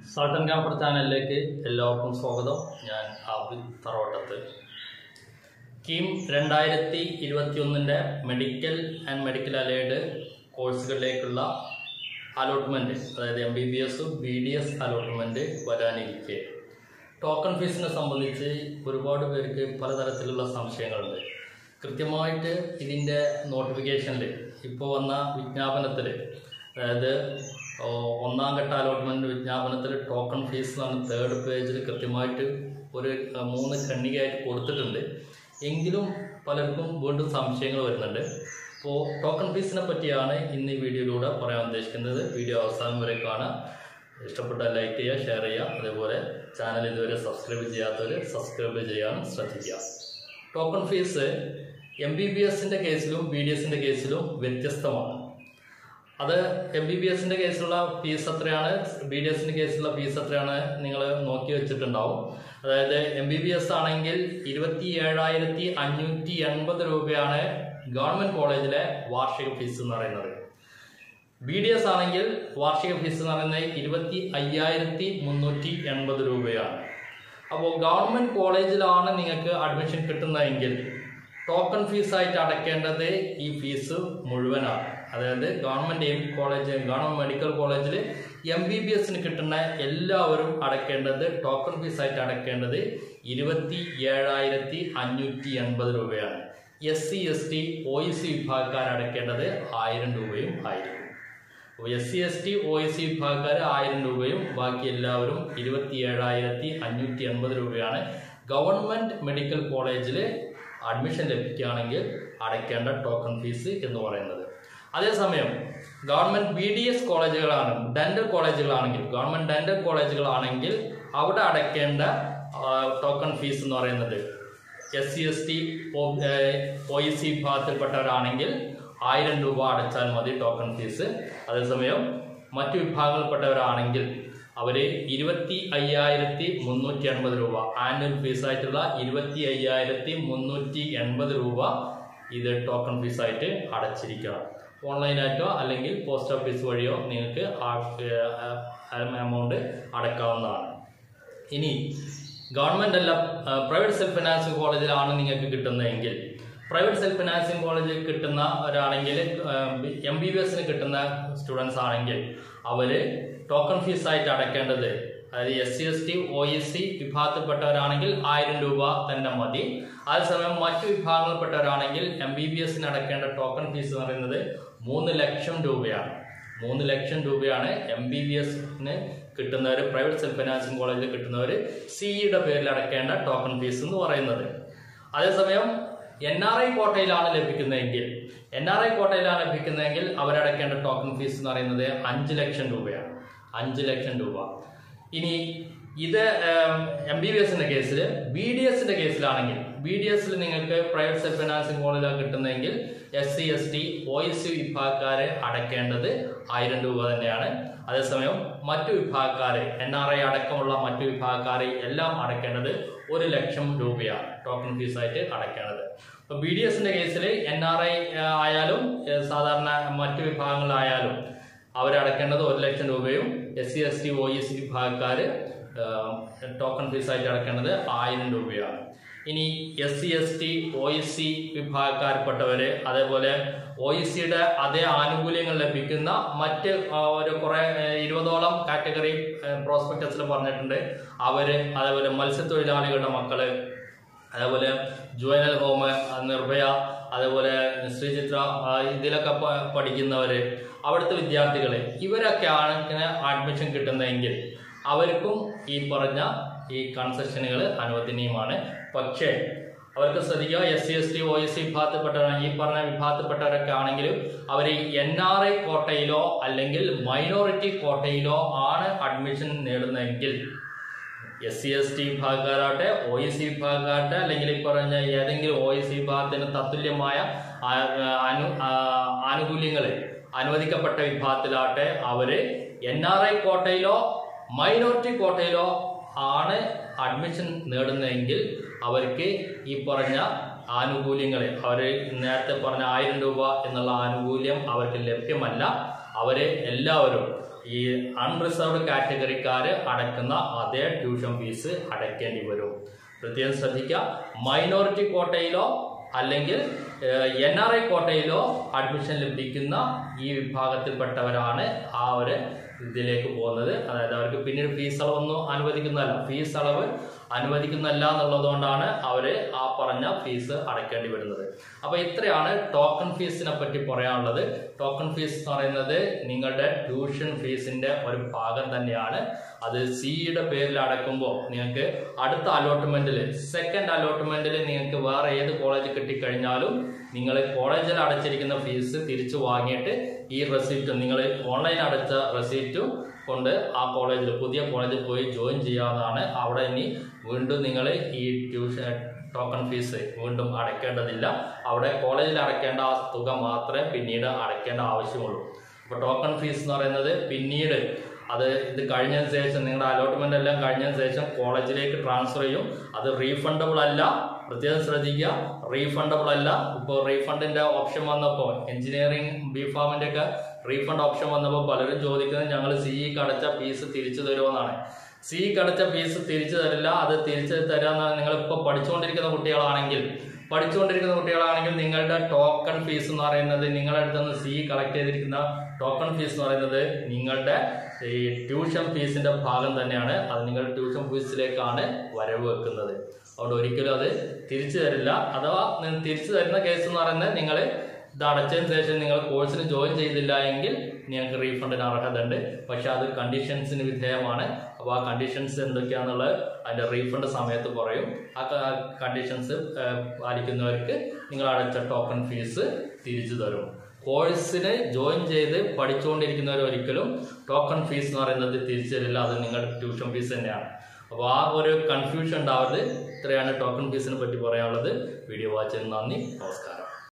salt and camper ചാനലിലേക്ക് എല്ലാവർക്കും സ്വാഗതം ഞാൻ ആബിദ് തറവട്ടത്ത് കീം രണ്ടായിരത്തി ഇരുപത്തിയൊന്നിൻ്റെ മെഡിക്കൽ ആൻഡ് മെഡിക്കൽ അലൈഡ് കോഴ്സുകളിലേക്കുള്ള അലോട്ട്മെൻറ്റ് അതായത് എം ബി ബി എസും ബി ഡി എസ് അലോട്ട്മെൻറ്റ് വരാനിരിക്കെ ടോക്കൺ ഫീസിനെ സംബന്ധിച്ച് ഒരുപാട് പേർക്ക് പലതരത്തിലുള്ള സംശയങ്ങളുണ്ട് കൃത്യമായിട്ട് ഇതിൻ്റെ നോട്ടിഫിക്കേഷനിൽ ഇപ്പോൾ വന്ന വിജ്ഞാപനത്തിൽ അതായത് ഓ, ഒന്നാം ഘട്ട അലോട്ട്മെൻറ്റ് വിജ്ഞാപനത്തിൽ ടോക്കൺ ഫീസ് എന്നാണ് തേർഡ് പേജിൽ കൃത്യമായിട്ട് ഒരു അഹ്, മൂന്ന് ഖണ്ഡികയായിട്ട് കൊടുത്തിട്ടുണ്ട് എങ്കിലും പലർക്കും വീണ്ടും സംശയങ്ങൾ വരുന്നുണ്ട് അപ്പോൾ ടോക്കൺ ഫീസിനെ പറ്റിയാണ് ഇന്ന് ഈ വീഡിയോയിലൂടെ പറയാൻ ഉദ്ദേശിക്കുന്നത് വീഡിയോ അവസാനം വരെ കാണാം ഇഷ്ടപ്പെട്ടാൽ ലൈക്ക് ചെയ്യുക ഷെയർ ചെയ്യുക അതേപോലെ ചാനൽ ഇതുവരെ സബ്സ്ക്രൈബ് ചെയ്യാത്തവർ സബ്സ്ക്രൈബ് ചെയ്യാനും ശ്രദ്ധിക്കുക token fee M B B എസിൻ്റെ കേസിലും ബി ഡി എസിൻ്റെ കേസിലും വ്യത്യസ്തമാണ് അത് എം ബി ബി എസിൻ്റെ കേസിലുള്ള ഫീസ് എത്രയാണ് ബി ഡി എസിൻ്റെ കേസിലുള്ള ഫീസ് എത്രയാണ് നിങ്ങൾ നോക്കി വെച്ചിട്ടുണ്ടാവും അതായത് എം ബി ബി എസ് ആണെങ്കിൽ ഇരുപത്തി ഏഴായിരത്തി അഞ്ഞൂറ്റി എൺപത് രൂപയാണ് ഗവൺമെൻറ് കോളേജിലെ വാർഷിക ഫീസ് എന്ന് പറയുന്നത് ബി ഡി എസ് ആണെങ്കിൽ വാർഷിക ഫീസ് എന്ന് പറയുന്നത് ഇരുപത്തി അയ്യായിരത്തി മുന്നൂറ്റി എൺപത് രൂപയാണ് അപ്പോൾ ഗവൺമെൻറ് കോളേജിലാണ് നിങ്ങൾക്ക് അഡ്മിഷൻ കിട്ടുന്നതെങ്കിൽ ടോക്കൺ ഫീസായിട്ട് അടയ്ക്കേണ്ടത് ഈ ഫീസ് മുഴുവനാണ് അതായത് government M college government medical കോളേജിൽ എം ബി ബി എസിന് കിട്ടുന്ന എല്ലാവരും അടയ്ക്കേണ്ടത് ടോക്കൺ ഫീസായിട്ട് അടയ്ക്കേണ്ടത് ഇരുപത്തി ഏഴായിരത്തി അഞ്ഞൂറ്റി എൺപത് രൂപയാണ് S C S T O E C വിഭാഗക്കാർ അടയ്ക്കേണ്ടത് ആയിരം രൂപയും ആയിരിക്കും S C S T O S C വിഭാഗക്കാർ ആയിരം രൂപയും ബാക്കി എല്ലാവരും ഇരുപത്തി ഏഴായിരത്തി അഞ്ഞൂറ്റി എൺപത് രൂപയാണ് ഗവൺമെൻറ് മെഡിക്കൽ കോളേജിൽ അഡ്മിഷൻ ലഭിക്കുകയാണെങ്കിൽ അടയ്ക്കേണ്ട ടോക്കൺ ഫീസ് എന്ന് പറയുന്നത് അതേസമയം ഗവൺമെൻറ് ബി ഡി എസ് കോളേജുകളാണ് ഡെൻ്റൽ കോളേജുകളാണെങ്കിൽ ഗവൺമെൻറ് ഡെൻ്റൽ കോളേജുകളാണെങ്കിൽ അവിടെ അടയ്ക്കേണ്ട ടോക്കൺ ഫീസ് എന്ന് പറയുന്നത് S C S T O E C വിഭാഗത്തിൽപ്പെട്ടവരാണെങ്കിൽ ആയിരം രൂപ അടച്ചാൽ മതി ടോക്കൺ ഫീസ് അതേസമയം മറ്റു വിഭാഗങ്ങളിൽപ്പെട്ടവരാണെങ്കിൽ അവർ ഇരുപത്തി അയ്യായിരത്തി മുന്നൂറ്റി എൺപത് രൂപ ആനുവൽ ഫീസായിട്ടുള്ള ഇരുപത്തി അയ്യായിരത്തി മുന്നൂറ്റി എൺപത് രൂപ ഇത് ടോക്കൺ ഫീസായിട്ട് അടച്ചിരിക്കണം ഓൺലൈനായിട്ടോ അല്ലെങ്കിൽ പോസ്റ്റ് ഓഫീസ് വഴിയോ നിങ്ങൾക്ക് ആ എമൗണ്ട് അടക്കാവുന്നതാണ് ഇനി ഗവൺമെന്റ് അല്ല പ്രൈവറ്റ് സെൽഫ് ഫിനാൻസിങ് കോളേജിലാണ് നിങ്ങൾക്ക് കിട്ടുന്നതെങ്കിൽ പ്രൈവറ്റ് സെൽഫ് ഫിനാൻസിങ് കോളേജിൽ കിട്ടുന്ന ഒരാണെങ്കിൽ എം ബി ബി എസിന് കിട്ടുന്ന സ്റ്റുഡൻസ് ആണെങ്കിൽ അവർ ടോക്കൺ ഫീസ് ആയിട്ട് അടയ്ക്കേണ്ടത് അതായത് S C S T O E C വിഭാഗത്തിൽപ്പെട്ടവരാണെങ്കിൽ ആയിരം രൂപ തന്നെ മതി അതേസമയം മറ്റു വിഭാഗങ്ങളിൽപ്പെട്ടവരാണെങ്കിൽ എം ബി ബി എസിന് അടയ്ക്കേണ്ട ടോക്കൺ ഫീസ് എന്ന് പറയുന്നത് മൂന്ന് ലക്ഷം രൂപയാണ് മൂന്ന് ലക്ഷം രൂപയാണ് എം ബി ബി എസിന് കിട്ടുന്നവർ പ്രൈവറ്റ് സെൽഫ് ഫിനാൻസിങ് കോളേജിൽ കിട്ടുന്നവർ സിഇയുടെ പേരിൽ അടയ്ക്കേണ്ട ടോക്കൺ ഫീസ് എന്ന് പറയുന്നത് അതേസമയം എൻ ആർ ഐ കോട്ടയിലാണ് ലഭിക്കുന്നതെങ്കിൽ എൻ ആർ ഐ കോട്ടയിലാണ് ലഭിക്കുന്നതെങ്കിൽ അവരടയ്ക്കേണ്ട ടോക്കൺ ഫീസ് എന്ന് പറയുന്നത് അഞ്ച് ലക്ഷം രൂപയാണ് അഞ്ച് ലക്ഷം രൂപ ഇനി ഇത് എം ബി ബി എസിന്റെ കേസിൽ ബി ഡി എസിന്റെ കേസിലാണെങ്കിൽ ബി ഡി എസിൽ നിങ്ങൾക്ക് പ്രൈവറ്റ് സെൽഫ് ഫിനാൻസിങ് കോളേജിലാണ് കിട്ടുന്നതെങ്കിൽ S C S T O S C വിഭാഗക്കാരെ അടയ്ക്കേണ്ടത് ആയിരം രൂപ തന്നെയാണ് അതേസമയം മറ്റു വിഭാഗക്കാരെ എൻ ആർ ഐ അടക്കമുള്ള മറ്റു വിഭാഗക്കാരെ എല്ലാം അടയ്ക്കേണ്ടത് ഒരു ലക്ഷം രൂപയാണ് ടോക്കൺ ഫീസായിട്ട് അടയ്ക്കേണ്ടത് അപ്പോൾ ബി ഡി എസിന്റെ കേസിൽ എൻ ആർ ഐ ആയാലും ഏഹ് സാധാരണ മറ്റു വിഭാഗങ്ങളായാലും അവരടക്കേണ്ടത് ഒരു ലക്ഷം രൂപയും S C S T O E C വിഭാഗക്കാർ ടോക്കൺ ഫീസായിട്ട് അടക്കേണ്ടത് ആയിരം രൂപയാണ് ഇനി S C S T O E C വിഭാഗക്കാർപ്പെട്ടവർ അതേപോലെ ഒ ഇ സിയുടെ അതേ ആനുകൂല്യങ്ങൾ ലഭിക്കുന്ന മറ്റ് ആ, ഒരു കുറേ ഏഹ്, ഇരുപതോളം കാറ്റഗറി പ്രോസ്പെക്ടസിൽ പറഞ്ഞിട്ടുണ്ട് അവർ അതേപോലെ മത്സ്യത്തൊഴിലാളികളുടെ മക്കള് അതേപോലെ ജുവനൽ ഹോം നിർഭയ അതേപോലെ ശ്രീചിത്ര ആ, ഇതിലൊക്കെ പ- പഠിക്കുന്നവര് അവിടുത്തെ വിദ്യാർത്ഥികൾ ഇവരൊക്കെയാണ് ഇങ്ങനെ അഡ്മിഷൻ കിട്ടുന്നതെങ്കിൽ അവർക്കും ഈ പറഞ്ഞ ഈ കൺസെഷനുകൾ അനുവദനീയമാണ് പക്ഷേ അവർക്ക് ശ്രദ്ധിക്കുക S C S T O S C വിഭാഗത്തിൽപ്പെട്ടവർ ഈ പറഞ്ഞ വിഭാഗത്തിൽപ്പെട്ടവരൊക്കെ ആണെങ്കിലും അവർ എൻ ആർ ഐ കോട്ടയിലോ അല്ലെങ്കിൽ മൈനോറിറ്റി കോട്ടയിലോ ആണ് അഡ്മിഷൻ നേടുന്നതെങ്കിൽ എസ് സി എസ് ടി വിഭാഗക്കാരാട്ടെ ഒ ഇ സി വിഭാഗക്കാരാട്ടെ അല്ലെങ്കിൽ ഈ പറഞ്ഞ ഏതെങ്കിലും ഒ ഇ സി വിഭാഗത്തിന് തത്തുല്യമായ ആ- അനു ആനുകൂല്യങ്ങൾ അനുവദിക്കപ്പെട്ട വിഭാഗത്തിലാട്ടെ അവര് എൻ ആർ ഐ കോട്ടയിലോ മൈനോറിറ്റി കോട്ടയിലോ ആണ് അഡ്മിഷൻ നേടുന്നതെങ്കിൽ അവർക്ക് ഈ പറഞ്ഞ ആനുകൂല്യങ്ങൾ അവർ നേരത്തെ പറഞ്ഞ ആയിരം രൂപ എന്നുള്ള ആനുകൂല്യം അവർക്ക് ലഭ്യമല്ല അവരെ എല്ലാവരും ഈ അൺറിസർവ്ഡ് കാറ്റഗറിക്കാർ അടക്കുന്ന അതേ ട്യൂഷൻ ഫീസ് അടയ്ക്കേണ്ടി വരും പ്രത്യേകം ശ്രദ്ധിക്കുക മൈനോറിറ്റി കോട്ടയിലോ അല്ലെങ്കിൽ എൻ ആർ ഐ കോട്ടയിലോ അഡ്മിഷൻ ലഭിക്കുന്ന ഈ വിഭാഗത്തിൽപ്പെട്ടവരാണ് ആ ഒരു ഇതിലേക്ക് പോകുന്നത് അതായത് അവർക്ക് പിന്നീട് ഫീസ് അളവൊന്നും അനുവദിക്കുന്നതല്ല ഫീസ് അളവ് അനുവദിക്കുന്നല്ല എന്നുള്ളതുകൊണ്ടാണ് അവർ ആ പറഞ്ഞ ഫീസ് അടയ്ക്കേണ്ടി വരുന്നത് അപ്പോൾ ഇത്രയാണ് ടോക്കൺ ഫീസിനെ പറ്റി പറയാനുള്ളത് ടോക്കൺ ഫീസ് എന്ന് പറയുന്നത് നിങ്ങളുടെ ട്യൂഷൻ ഫീസിന്റെ ഒരു ഭാഗം തന്നെയാണ് അത് സിയുടെ പേരിൽ അടക്കുമ്പോൾ നിങ്ങൾക്ക് അടുത്ത അലോട്ട്മെന്റിൽ സെക്കൻഡ് അലോട്ട്മെന്റിൽ നിങ്ങൾക്ക് വേറെ ഏത് കോളേജ് കിട്ടിക്കഴിഞ്ഞാലും നിങ്ങൾ കോളേജിൽ അടച്ചിരിക്കുന്ന ഫീസ് തിരിച്ചു വാങ്ങിയിട്ട് ഈ റെസിപ്റ്റും നിങ്ങൾ ഓൺലൈൻ അടച്ച റെസിപ്റ്റും കൊണ്ട് ആ കോളേജിൽ പുതിയ കോളേജിൽ പോയി ജോയിൻ ചെയ്യാവുന്നതാണ് അവിടെ ഇനി വീണ്ടും നിങ്ങൾ ഈ ട്യൂഷൻ ടോക്കൺ ഫീസ് വീണ്ടും അടയ്ക്കേണ്ടതില്ല അവിടെ കോളേജിൽ അടയ്ക്കേണ്ട ആ തുക മാത്രമേ പിന്നീട് അടയ്ക്കേണ്ട ആവശ്യമുള്ളൂ അപ്പോൾ ടോക്കൺ ഫീസ് എന്ന് പറയുന്നത് പിന്നീട് അത് ഇത് കഴിഞ്ഞതിന് ശേഷം നിങ്ങളുടെ അലോട്ട്മെന്റ് എല്ലാം കഴിഞ്ഞതിന് ശേഷം കോളേജിലേക്ക് ട്രാൻസ്ഫർ ചെയ്യും അത് റീഫണ്ടബിൾ അല്ല പ്രത്യേകം ശ്രദ്ധിക്കുക റീഫണ്ടബിൾ അല്ല ഇപ്പോൾ റീഫണ്ടിന്റെ ഓപ്ഷൻ വന്നപ്പോൾ എഞ്ചിനീയറിംഗ് ബി ഫാമിന്റെ ഒക്കെ റീഫണ്ട് ഓപ്ഷൻ വന്നപ്പോൾ പലരും ചോദിക്കുന്നത് ഞങ്ങൾ സി അടച്ച ഫീസ് തിരിച്ചു തരുമെന്നാണ് സി അടച്ച ഫീസ് തിരിച്ചു തരില്ല അത് തിരിച്ചു തരാമെന്നാണ് നിങ്ങൾ ഇപ്പോൾ പഠിച്ചുകൊണ്ടിരിക്കുന്ന കുട്ടികളാണെങ്കിൽ പഠിച്ചുകൊണ്ടിരിക്കുന്ന കുട്ടികളാണെങ്കിൽ നിങ്ങളുടെ ടോക്കൺ ഫീസ് എന്ന് പറയുന്നത് നിങ്ങളുടെ അടുത്ത് നിന്ന് സി കളക്ട് ചെയ്തിരിക്കുന്ന ടോക്കൺ ഫീസ് എന്ന് പറയുന്നത് നിങ്ങളുടെ ഈ ട്യൂഷൻ ഫീസിന്റെ ഭാഗം തന്നെയാണ് അത് നിങ്ങളുടെ ട്യൂഷൻ ഫീസിലേക്കാണ് വരവ് വെക്കുന്നത് അതുകൊണ്ട് ഒരിക്കലും അത് തിരിച്ചു തരില്ല അഥവാ നി- തിരിച്ചു തരുന്ന കേസ് എന്ന് പറയുന്നത് നിങ്ങൾ ഇത് അടച്ചതിന് ശേഷം നിങ്ങൾ കോഴ്സിന് ജോയിൻ ചെയ്തില്ല എങ്കിൽ നിങ്ങൾക്ക് റീഫണ്ടിന് അർഹതയുണ്ട് പക്ഷെ അത് കണ്ടീഷൻസിന് വിധേയമാണ് അപ്പോൾ ആ കണ്ടീഷൻസ് എന്തൊക്കെയാണെന്നുള്ളത് അതിൻ്റെ റീഫണ്ട് സമയത്ത് പറയും ആ കണ്ടീഷൻസ് പാലിക്കുന്നവർക്ക് നിങ്ങൾ അടച്ച ടോക്കൺ ഫീസ് തിരിച്ചു തരും കോഴ്സിന് ജോയിൻ ചെയ്ത് പഠിച്ചുകൊണ്ടിരിക്കുന്നവർ ഒരിക്കലും ടോക്കൺ ഫീസ് എന്ന് പറയുന്നത് തിരിച്ചു തരില്ല അത് നിങ്ങളുടെ ട്യൂഷൻ ഫീസ് തന്നെയാണ് അപ്പോൾ ആ ഒരു കൺഫ്യൂഷൻ ഉണ്ടാവരുത് ഇത്രയാണ് ടോക്കൺ ഫീസിനെ പറ്റി പറയാനുള്ളത് വീഡിയോ വാച്ച് ചെയ്തതിന് നന്ദി നമസ്കാരം